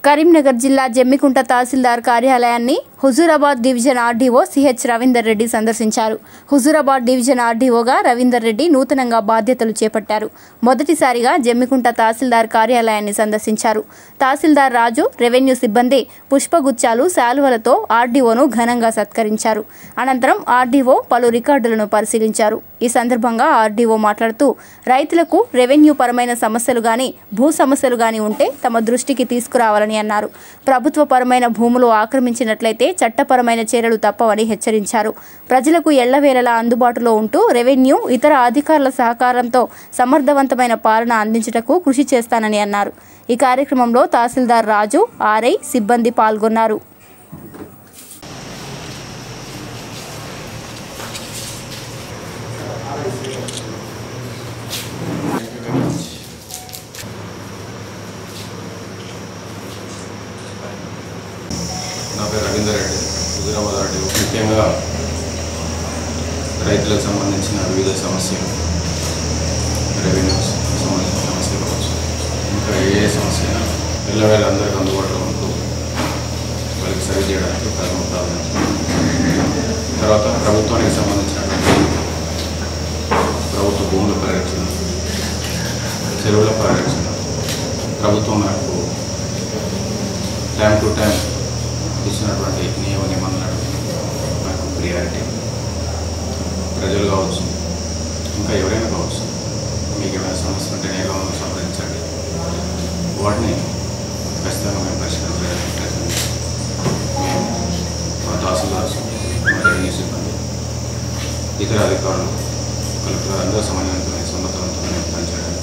కరీంనగర్ జిల్లా జమ్మికుంట తహసీల్దార్ కార్యాలయాన్ని Huzurabad division RDO CH Ravinder Reddy సందర్శించారు హుజూరాబాద్ డివిజన్ ఆర్డీఓగా రవీందర్ రెడ్డి నూతనంగా బాధ్యతలు చేపట్టారు మొదటిసారిగా జమ్మికుంట తహసీల్దార్ కార్యాలయాన్ని సందర్శించారు తహసీల్దార్ రాజు రెవెన్యూ సిబ్బంది పుష్పగుచ్చాలు శాలువలతో ఆర్డీఓను ఘనంగా సత్కరించారు అనంతరం ఆర్డీఓ పలు రికార్డులను పరిశీలించారు ఈ సందర్భంగా ఆర్డీఓ మాట్లాడుతూ రైతులకు రెవెన్యూ పరమైన సమస్యలు గాని భూ సమస్యలు గాని ఉంటే తమ దృష్టికి తీసుకురావాలని అన్నారు ప్రభుత్వ పరమైన భూములు ఆక్రమించినట్లయితే చట్టపరమైన చర్యలు తప్పవని హెచ్చరించారు ప్రజలకు ఎళ్లవేళలా అందుబాటులో ఉంటూ రెవెన్యూ ఇతర అధికారుల సహకారంతో సమర్థవంతమైన పాలన అందించుటకు కృషి చేస్తానని అన్నారు ఈ కార్యక్రమంలో తహసీల్దార్ రాజు ఆర్ఐ సిబ్బంది పాల్గొన్నారు నా పేరు రవీందర్ రెడ్డి హుజురాబాద్ రెడ్డి ముఖ్యంగా రైతులకు సంబంధించిన వివిధ సమస్యలు రెవెన్యూస్ సంబంధించిన సమస్యలు కావచ్చు ఇంకా ఏ ఏ సమస్య అయినా పిల్లవేళ అందరికీ అందుబాటులో ఉంటూ వాళ్ళకి సరి చేయడానికి ప్రథమ ప్రాధాన్యత తర్వాత ప్రభుత్వానికి సంబంధించినటువంటి ప్రభుత్వ భూముల పరిరక్షణ చెరువుల పరిరక్షణ ప్రభుత్వం మనకు టైం టు టైం ఇచ్చినటువంటి నియమ నిబంధనలు మనకు ప్రియారిటీ ప్రజలు కావచ్చు ఇంకా ఎవరైనా కావచ్చు మీకు ఏమైనా సమస్య ఉంటే నేరుగా మమ్మల్ని సంప్రదించండి వాటిని ఖచ్చితంగా మేము పరిష్కరించడానికి ప్రయత్నం చేస్తాం. మేము మా తహసీల్దార్స్ మా రెవెన్యూ సిబ్బంది ఇతర అధికారులు కలెక్టర్ అందరూ సమన్వయంతో సమర్థవంతంగా పనిచేయడానికి